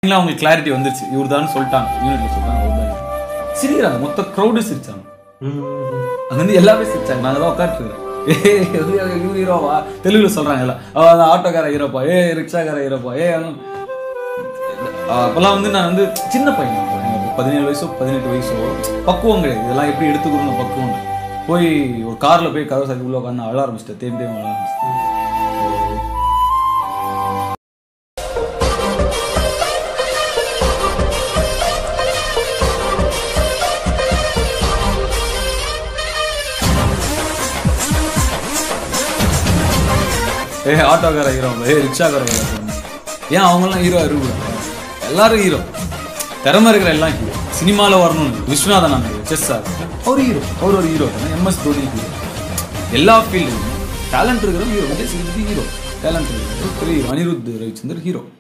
இல்லை அவங்களுக்கு கிளாரிட்டி வந்துருச்சு இவர் தான் சொல்லிட்டாங்க யூனிட்ல சொல்லிட்டாங்க அவர் தான் சிரிக்கிறாங்க மொத்த க்ரௌடு சிரிச்சாங்க அங்க வந்து எல்லாமே சிரிச்சாங்க நாங்க தான் உட்காந்துருக்கோம் ஏ இவர் ஹீரோவா தெலுங்குல சொல்றாங்க எல்லாம் அவ அந்த ஆட்டோக்கார ஹீரோப்பா ஏ ரிக்ஷாக்கார ஹீரோப்பா ஏ அவன் அப்பெல்லாம் வந்து நான் வந்து சின்ன பையன் அப்போ. எனக்கு பதினேழு வயசோ பதினெட்டு வயசோ பக்குவம் கிடையாது இதெல்லாம் எப்படி எடுத்துக்கணும் பக்குவம் இல்லை. போய் ஒரு கார்ல போய் கதவு சாத்தி உள்ள உட்காந்து அழ ஆரம்பிச்சிட்டேன் தேம்பி தேம்பி அழ ஆரம்பிச்சிட்டேன் ஏ ஆட்டோக்கார ஹீரோ ஏ ரிக்ஷாக்கார ஹீரோ ஏன் அவங்கெல்லாம் ஹீரோ இருக்கக்கூடாது எல்லாரும் ஹீரோ திறமை இருக்கிற எல்லாம் ஹீரோ சினிமாவில் வரணும் விஸ்வநாதன் அந்த செஸ் சார் அவர் ஹீரோ அவர் ஒரு ஹீரோ தானே எம்எஸ் தோனி ஹீரோ எல்லா ஃபீல்டுலையும் டேலண்ட் இருக்கிற hero Vijay Sethupathi hero talent இருக்கிற பெரிய ஹீரோ அனிருத் ரவிச்சந்தர் ஹீரோ